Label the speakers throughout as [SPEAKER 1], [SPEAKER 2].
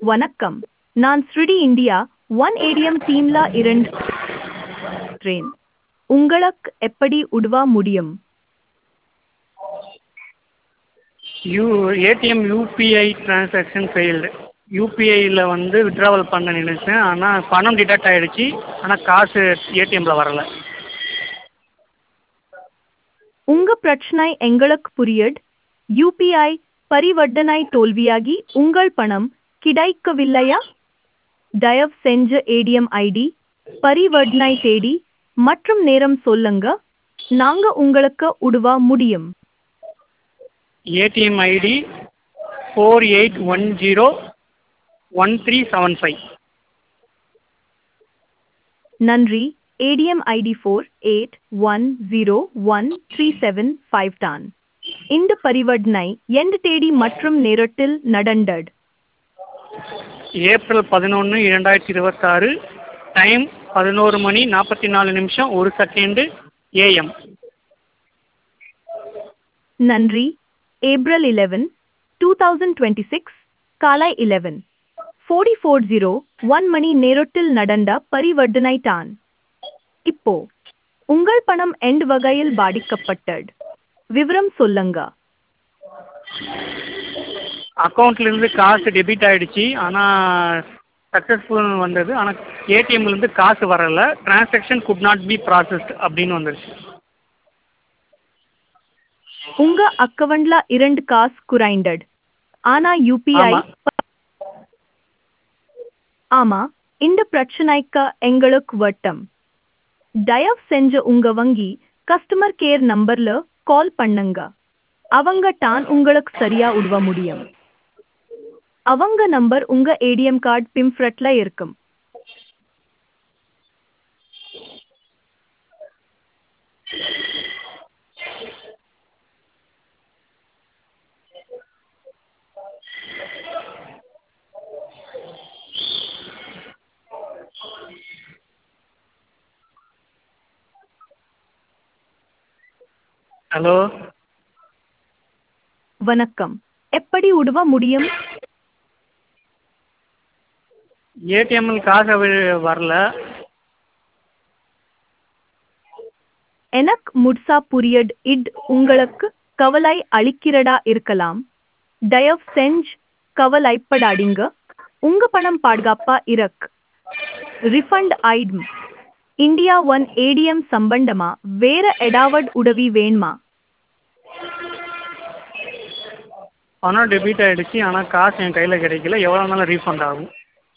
[SPEAKER 1] வணக்கம் நான் ஸ்ருடி இந்தியா ஒன் ஏடிஎம் டீம்ல இருந்து ட்ரெயின் உங்களுக்கு எப்படி உதவ முடியும்
[SPEAKER 2] you ATM UPI transaction failed யூபிஐயில் வந்து வித்ட்ராவல் பண்ண நினைச்சேன் ஆனால் பணம் டிடெக்ட் ஆகிடுச்சி ஆனால் காசு ஏடிஎம்மில் வரலை
[SPEAKER 1] உங்க பிரச்சனை எங்களுக்கு புரியுது யூபிஐ பரிவர்த்தனை தோல்வியாகி உங்கள் பணம் கிடைக்கவில்லையா தயவு செஞ்சு ஏடிஎம் ஐடி பரிவர்த்தனை தேதி மற்றும் நேரம் சொல்லுங்க நாங்க உங்களுக்கு உதவ முடியும்
[SPEAKER 2] ATM ID four eight one zero one three seven five
[SPEAKER 1] நன்றி ATM ID four eight one zero one three seven five தான் இந்த பரிவர்த்தனை எந்த தேதி மற்றும் நேரத்தில் நடந்தது
[SPEAKER 2] ஏப்ரல் பதினொன்று இரண்டாயிரத்தி இருபத்தாறு டைம் பதினோரு மணி நாற்பத்தி நாலு நிமிஷம் ஒரு செகண்டு ஏஎம்
[SPEAKER 1] நன்றி April eleven two thousand twenty six காலை eleven forty four zero one மணி நேரத்தில் நடந்த பரிவர்த்தனை தான் இப்போ உங்கள் பணம் எண்ட் வகையில் பாதிக்கப்பட்டது விவரம் சொல்லுங்க
[SPEAKER 2] அக்கௌண்ட்லேருந்து காசு டெபிட் ஆகிடுச்சி ஆனால் சக்ஸஸ்ஃபுல் வந்தது ஆனால் ஏடிஎம்லேருந்து காசு வரலை transaction could not be processed அப்படின்னு வந்துருச்சு
[SPEAKER 1] உங்க அக்கவுண்ட்ல இரண்டு காசு குறைந்தது ஆனா யூபிஐ
[SPEAKER 2] ஆமா.
[SPEAKER 1] ஆமா இந்த பிரச்சனைக்கு எங்களுக்கு வட்டம் தயவு செஞ்சு உங்க வங்கி கஸ்டமர் கேர் நம்பர்ல கால் பண்ணுங்க அவங்க தான் உங்களுக்கு சரியா உதவ முடியும் அவங்க நம்பர் உங்க ஏடிஎம் கார்டு பிம்ஃப்ரட்ல இருக்கும்
[SPEAKER 2] ஹலோ
[SPEAKER 1] வணக்கம் எப்படி உதவ முடியும்
[SPEAKER 2] ஏடிஎம்மில் காசு வி- வரல
[SPEAKER 1] எனக்கு முட்சா புரியட் இட் உங்களுக்கு கவலை அளிக்கிறதா இருக்கலாம் தயவு செஞ்சு கவலைப்படாதீங்க உங்க பணம் பாதுகாப்பா இருக்கு ரிஃபண்ட் ஐடும் இந்தியா ஒன் ஏடிஎம் சம்பந்தமா வேற ஏதாவது உதவி வேணுமா
[SPEAKER 2] பணம் டெபிட் ஆகிடுச்சி ஆனால் காசு என் கையில் கிடைக்கல எவ்வளோ நாளும் ரீஃபண்ட் ஆகும்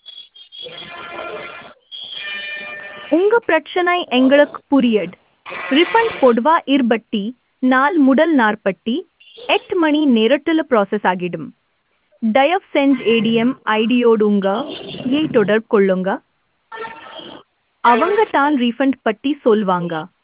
[SPEAKER 1] உங்க பிரச்சனை எங்களுக்கு புரியட் ரிஃபண்ட் பொதுவா இருபட்டி நாள் முதல் நாற்பட்டி எட்டு மணி நேரத்தில் ப்ராசஸ் ஆகிடும் தயவு செஞ்சு ஏடிஎம் ஐடியோடு உங்க ஏ தொடர்பு கொள்ளுங்க அவங்க தான் ரீஃபண்ட் பற்றி சொல்வாங்க